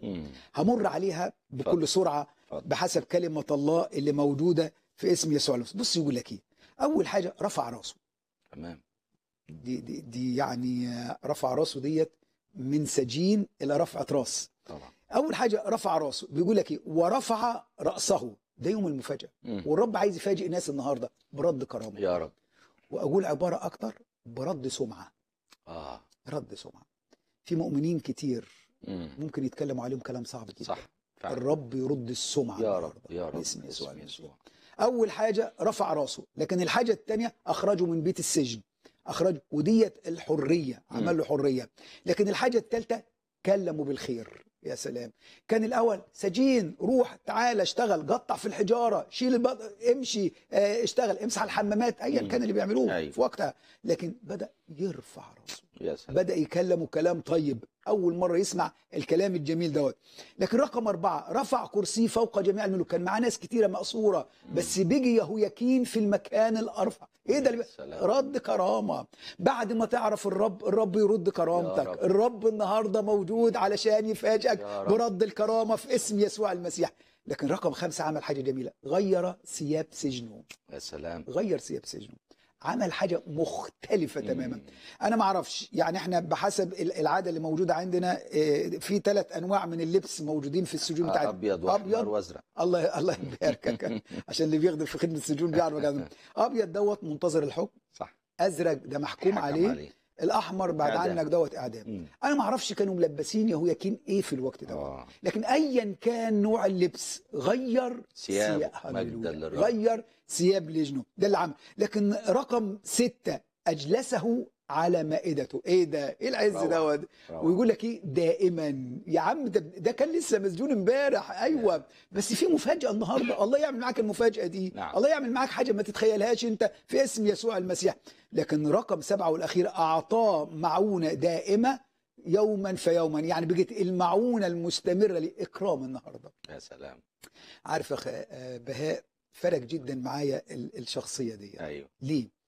مم. همر عليها اتفضل. بكل سرعه اتفضل. بحسب كلمه الله اللي موجوده في اسم يسوع المسيح بص يقول لك ايه اول حاجه رفع راسه تمام دي دي, دي يعني آه، رفع راسه ديت من سجين الى رفعه راس طبعا اول حاجه رفع راسه بيقول لك ايه ورفع راسه ده يوم المفاجاه مم. والرب عايز يفاجئ الناس النهارده برد كرامه يا رب واقول عباره اكتر برد سمعه اه رد سمعه في مؤمنين كتير مم. ممكن يتكلموا عليهم كلام صعب جدا صح فعلا. الرب يرد السمعه يا رب النهاردة يا رب باسم يسوع باسم المسيح يسوع اول حاجه رفع راسه لكن الحاجه الثانيه اخرجه من بيت السجن اخرجه وديت الحريه عمل له حريه لكن الحاجه الثالثه كلموا بالخير يا سلام كان الاول سجين روح تعالى اشتغل قطع في الحجاره شيل البط... امشي اه، اشتغل امسح الحمامات ايا مم. كان اللي بيعملوه أيوة. في وقتها لكن بدا يرفع راسه يا سلام بدا يكلمه كلام طيب اول مره يسمع الكلام الجميل دوت لكن رقم أربعة رفع كرسيه فوق جميع الملوك كان معاه ناس كتيرة مقصورة بس بيجي يهوياكين في المكان الأرفع إيه ده اللي بي- سلام. رد كرامة بعد ما تعرف الرب الرب يرد كرامتك رب. الرب النهاردة موجود علشان يفاجئك يا رب. برد الكرامة في اسم يسوع المسيح لكن رقم خمسة عمل حاجة جميلة غير ثياب سجنه يا سلام غير ثياب سجنه عمل حاجة مختلفة تماما مم. انا ما اعرفش يعني احنا بحسب ال- العاده اللي موجوده عندنا آه، في ثلاث انواع من اللبس موجودين في السجون بتاعتنا ابيض واحمر ابيض وازرق الله الله يباركك عشان اللي بيخدم في خدمه السجون بيعرف الكلام ده. ابيض دوت منتظر الحكم صح ازرق ده محكوم حكم عليه الاحمر بعد إعدام. عنك دوت اعدام مم. انا ما اعرفش كانوا ملبسين يهوياكين ايه في الوقت دوت آه. لكن ايا كان نوع اللبس غير ثياب ثياب- مجدا هللويا. للرب. غير ثياب لجنه ده اللي عمل لكن رقم ستة اجلسه على مائدته ايه ده ايه العز روعة. دوت روعة. ويقول لك ايه دائما يا عم ده, ده كان لسه مسجون امبارح ايوه بس في مفاجاه النهارده الله يعمل معاك المفاجاه دي نعم. الله يعمل معاك حاجه ما تتخيلهاش انت في اسم يسوع المسيح لكن رقم سبعه والاخير اعطاه معونه دائمه يوما فيوما يعني بقت المعونه المستمره لاكرام النهارده يا سلام عارف يا أخ- آه، بهاء فرق جدا معايا ال- الشخصيه دي ايوه ليه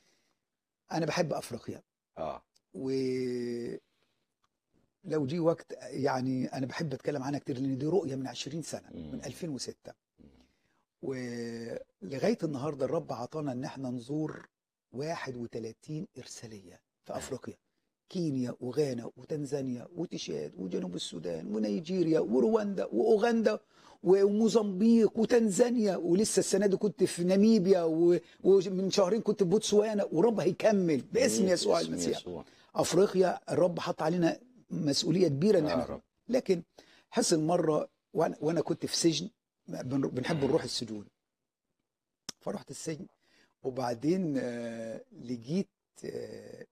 انا بحب افريقيا اه و لو جه وقت يعني انا بحب اتكلم عنها كتير لان دي رؤيه من 20 سنه مم. من 2006 ولغايه النهارده الرب عطانا ان احنا نزور 31 ارساليه في افريقيا كينيا وغانا وتنزانيا وتشاد وجنوب السودان ونيجيريا ورواندا واوغندا وموزمبيق وتنزانيا ولسه السنه دي كنت في ناميبيا و- ومن شهرين كنت في بوتسوانا ورب هيكمل باسم يسوع باسم المسيح يسوع. افريقيا الرب حط علينا مسؤوليه كبيره ان يا احنا رب. لكن حصل مره وانا وانا كنت في سجن بن- بنحب نروح السجون فرحت السجن وبعدين آه، لقيت آه،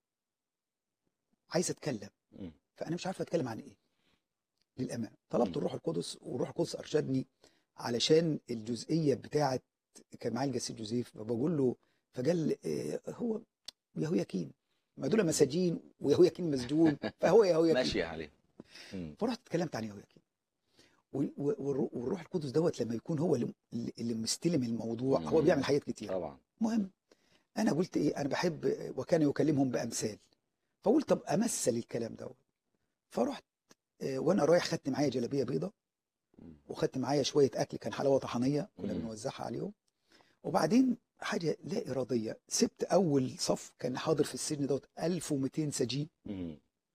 عايز اتكلم مم. فانا مش عارف اتكلم عن ايه للامانه طلبت مم. الروح القدس والروح القدس ارشدني علشان الجزئيه بتاعه كان معايا الجسيد جوزيف فبقول له فقال آه، هو يهوياكين ما دول مساجين ويهوياكين مسجون فهو يهوياكين ماشي عليه مم. فرحت اتكلمت عن يهوياكين و- و- والرو- والروح القدس دوت لما يكون هو اللي اللي مستلم الموضوع هو مم. بيعمل حاجات كتير طبعا مهم انا قلت ايه انا بحب وكان يكلمهم بامثال فقلت طب امثل الكلام دوت فرحت آه، وانا رايح خدت معايا جلابيه بيضه مم. وخدت معايا شويه اكل كان حلاوه طحنيه كنا مم. بنوزعها عليهم وبعدين حاجه لا اراديه سبت اول صف كان حاضر في السجن دوت 1200 سجين مم.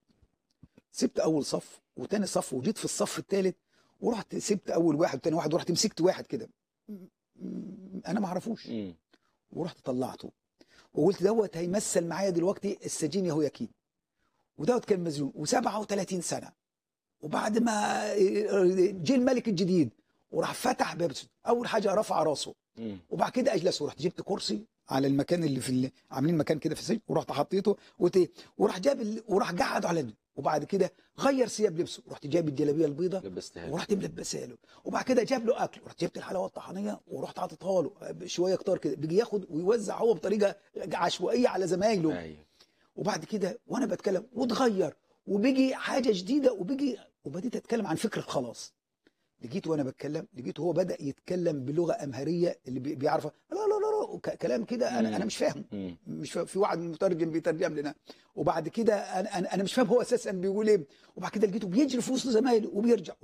سبت اول صف وتاني صف وجيت في الصف الثالث ورحت سبت اول واحد وتاني واحد ورحت مسكت واحد كده م- م- انا ما اعرفوش مم. ورحت طلعته وقلت دوت هيمثل معايا دلوقتي السجين يهوياكين ودوت كان مسجون و37 سنه وبعد ما جه الملك الجديد وراح فتح باب السجن اول حاجه رفع راسه مم. وبعد كده اجلس ورحت جبت كرسي على المكان اللي في اللي عاملين مكان كده في السجن ورحت حطيته وت... وراح جاب ال... وراح قعد على ال- وبعد كده غير ثياب لبسه ورحت جايب الجلابيه البيضاء لبستها له. ورحت ملبسها له وبعد كده جاب له اكل ورحت جبت الحلاوه الطحينيه ورحت حاططها له شويه كتار كده بيجي ياخد ويوزع هو بطريقه عشوائيه على زمايله ايوه وبعد كده وانا بتكلم واتغير وبيجي حاجه جديده وبيجي وبديت اتكلم عن فكره خلاص لقيت وانا بتكلم لقيت هو بدا يتكلم بلغه امهريه اللي بي- بيعرفها لا لا لا لا ك- كلام كده انا مم. انا مش فاهم مم. مش فاهم في واحد مترجم بيترجم لنا وبعد كده انا انا, أنا مش فاهم هو اساسا بيقول ايه وبعد كده لقيته بيجري في وسط زمايله وبيرجع